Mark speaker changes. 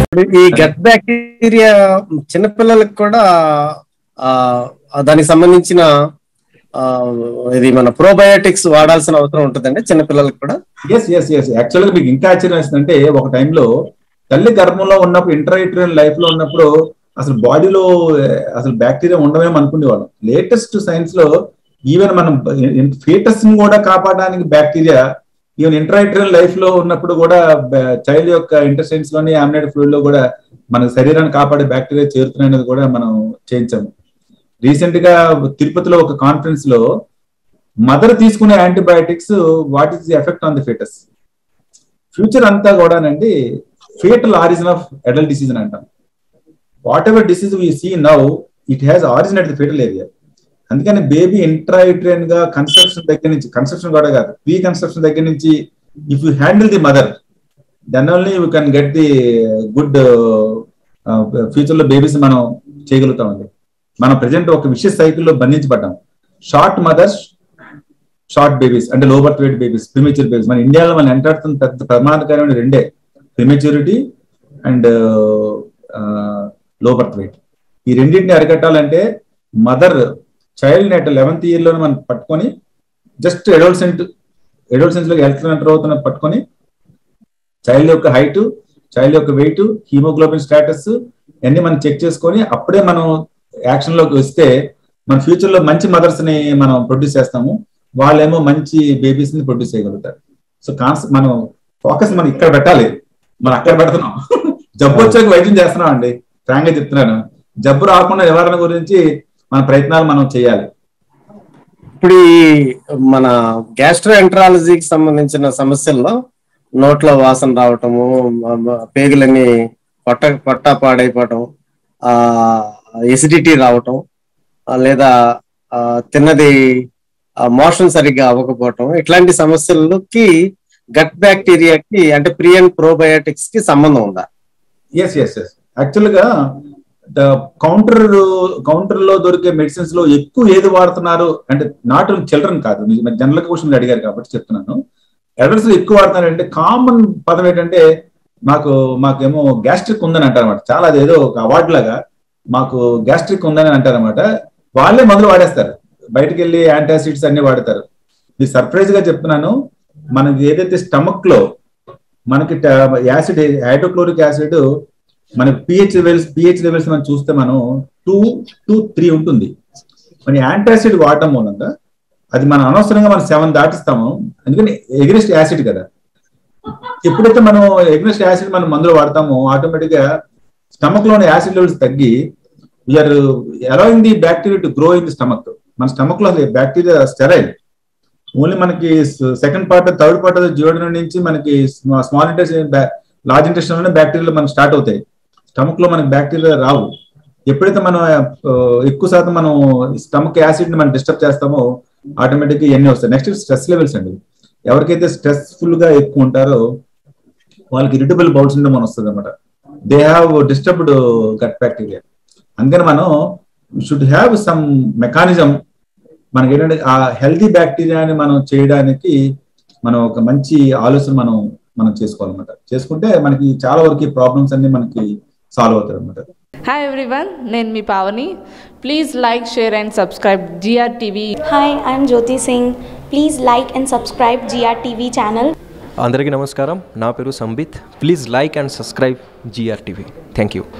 Speaker 1: ఇప్పుడు ఈ gut bacteria చిన్నపిల్లలకు కూడా ఆ దానికి సంబంధించిన ఆ ఇది మన ప్రోబయోటిక్స్ వాడాల్సిన అవసరం ఉంటుందండి చిన్నపిల్లలకు కూడా
Speaker 2: ఎస్ ఎస్ ఎస్ యాక్చువల్ గా మీకు ఇంకా ఆశ్చర్యం వేస్తుందంటే ఒక టైంలో తల్లి గర్భంలో ఉన్నప్పుడు ఇంటర్ఐట్రియన్ లైఫ్ లో ఉన్నప్పుడు అసలు బాడీలో అసలు బ్యాక్టీరియా ఉండమేమో అనుకునేవాళ్ళం లేటెస్ట్ సైన్స్ లో ఈవెన్ మనం ఫీటస్ ని కూడా కాపాడడానికి బ్యాక్టీరియా ఈవెన్ ఇంటర్ఐట్రియన్ లైఫ్ లో ఉన్నప్పుడు కూడా చైల్డ్ యొక్క ఇంటర్సెన్స్ లోని ఆమ్నైడ్ ఫ్లూయిడ్ లో కూడా మన శరీరాన్ని కాపాడే బ్యాక్టీరియా చేరుతున్నాయనేది కూడా మనం చేయించాము రీసెంట్ గా తిరుపతిలో ఒక కాన్ఫరెన్స్ లో మదర్ తీసుకునే antibiotics what is the effect on the foetus future అంతా కూడానండి foetal origin of adult disease అని అంటాం whatever disease we see now it has origin at the foetal area అందుకని బేబీ ఇంట్రాయిట్రియన్ గా construction దగ్గర నుంచి construction కూడా కాదు ప్రీ కన్స్ట్రక్షన్ దగ్గర నుంచి if you handle the mother then only you can get the good future లో babies మనం చేయగలుగుతామండి మనం ప్రజెంట్ ఒక విషయ సైకిల్లో బంధించబడ్డాం షార్ట్ మదర్స్ షార్ట్ బేబీస్ అంటే low birth weight babies premature babies మన ఇండియాలో మనం ఎంటాడుతున్న పెద్ద ప్రమాదకరమైన రెండే prematurity and low birth weight ఈ రెండింటిని అరికట్టాలంటే mother child at eleventh year లోనే మనం పట్టుకొని జస్ట్ ఎడోల్సెంట్ ఎడోల్సెన్స్ లోకి వెళ్తున్న తర్వాత పట్టుకొని చైల్డ్ యొక్క హైట్ చైల్డ్ యొక్క వెయిట్ హీమోగ్లోబిన్ స్టేటస్ అన్ని మనం చెక్ చేసుకొని అప్పుడే మనం యాక్షన్ లోకి వస్తే మన ఫ్యూచర్ లో మంచి మదర్స్ ని మనం ప్రొడ్యూస్ చేస్తాము వాళ్ళేమో మంచి బేబీస్ ని ప్రొడ్యూస్ చేయగలుగుతారు సో కాన్సెప్ట్ మనం ఫోకస్ మనం ఇక్కడ పెట్టాలి మనం అక్కడ పెడుతున్నాం జబ్బు వచ్చాక వైద్యం చేస్తున్నాం అండి ఫ్రాంక్ గా చెప్తున్నాను జబ్బు రాకుండా నివారణ గురించి మన ప్రయత్నాలు మనం చేయాలి
Speaker 1: ఇప్పుడు ఈ మన గ్యాస్ట్రో ఎంట్రాలజీకి సంబంధించిన సమస్యల్లో నోట్లో వాసన రావటము పేగులన్నీ పొట్ట పొట్ట పాడైపోవటం ఆ ఎసిడిటీ రావటం లేదా తిన్నది మోషన్ సరిగ్గా అవ్వకపోవటం ఇట్లాంటి సమస్యలకి గట్ బ్యాక్టీరియాకి అంటే ప్రియన్ ప్రోబయోటిక్స్ కి సంబంధం ఉందా
Speaker 2: ఎస్ ఎస్ ఎస్ యాక్చువల్ గా కౌంటర్ కౌంటర్ లో దొరికే మెడిసిన్స్ లో ఎక్కువ ఏది వాడుతున్నారు అంటే నాట్ చిల్డ్రన్ కాదు జనరల్ క్వశ్చన్ అడిగారు కాబట్టి చెప్తున్నాను అడల్ట్స్ లో ఎక్కువ వాడుతున్నారు అంటే కామన్ పదం ఏంటంటే మాకు మాకేమో గ్యాస్ట్రిక్ ఉందని అంటారు అనమాట చాలా అదేదో ఒక అవార్డు లాగా మాకు గ్యాస్ట్రిక్ ఉందని అంటారు అనమాట వాళ్ళే మందులు వాడేస్తారు బయటకు వెళ్ళి యాంటాసిడ్స్ అన్ని వాడతారు ఇది సర్ప్రైజ్ గా చెప్తున్నాను మనకి ఏదైతే స్టమక్ లో మనకి యాసిడ్ హైడ్రోక్లోరిక్ యాసిడ్ మన పిహెచ్ లెవెల్స్ పిహెచ్ లెవెల్స్ మనం చూస్తే మనం టూ టూ త్రీ ఉంటుంది మన యాంటాసిడ్ వాడటం మూలంగా అది మనం అనవసరంగా మనం సెవెన్ దాటిస్తాము ఎందుకని ఎగ్రెస్ట్ యాసిడ్ కదా ఎప్పుడైతే మనం ఎగ్రెస్ట్ యాసిడ్ మనం మందులు వాడతామో ఆటోమేటిక్ గా స్టమక్ లోని యాసిడ్ లెవెల్స్ తగ్గి we're allowing the bacteria to grow in the stomach మన స్టమక్ లో బ్యాక్టీరియా స్టెరైల్ ఓన్లీ మనకి సెకండ్ పార్ట్ థర్డ్ పార్ట్ జియోడనం నుంచి మనకి స్మాల్ ఇంటెస్టైన్ లార్జ్ ఇంటెస్టైన్ లోనే బ్యాక్టీరియాలు మనకి స్టార్ట్ అవుతాయి స్టమక్ లో మనకి బ్యాక్టీరియా రావు ఎప్పుడైతే మనం ఎక్కువ శాతం మనం స్టమక్ యాసిడ్ ని మనం డిస్టర్బ్ చేస్తామో ఆటోమేటిక్ ఇవన్నీ వస్తాయి నెక్స్ట్ స్ట్రెస్ లెవెల్స్ అండి ఎవరికైతే స్ట్రెస్ఫుల్ గా ఎక్కువ ఉంటారో వాళ్ళకి ఇరిటబుల్ బౌల్ సిండ్రోమ్ అని వస్తుంది అనమాట they have disturbed gut bacteria అందుకని మనం షుడ్ హ్యావ్ సమ్ మెకానిజం మనకి ఏంటంటే ఆ హెల్దీ బ్యాక్టీరియాని మనం చేయడానికి మనం ఒక మంచి ఆలోచన మనం మనం చేసుకోవాలన్నమాట చేసుకుంటే మనకి చాలా వరకు ప్రాబ్లమ్స్ అన్ని మనకి సాల్వ్ అవుతాయి అనమాట
Speaker 3: హాయ్ ఎవ్రీవన్ నేను మీ Pavani please like share and subscribe GR TV
Speaker 4: hi I'm Jyoti Singh please like and subscribe GR TV channel
Speaker 5: అందరికీ నమస్కారం నా పేరు Sambit please like and subscribe GR TV thank you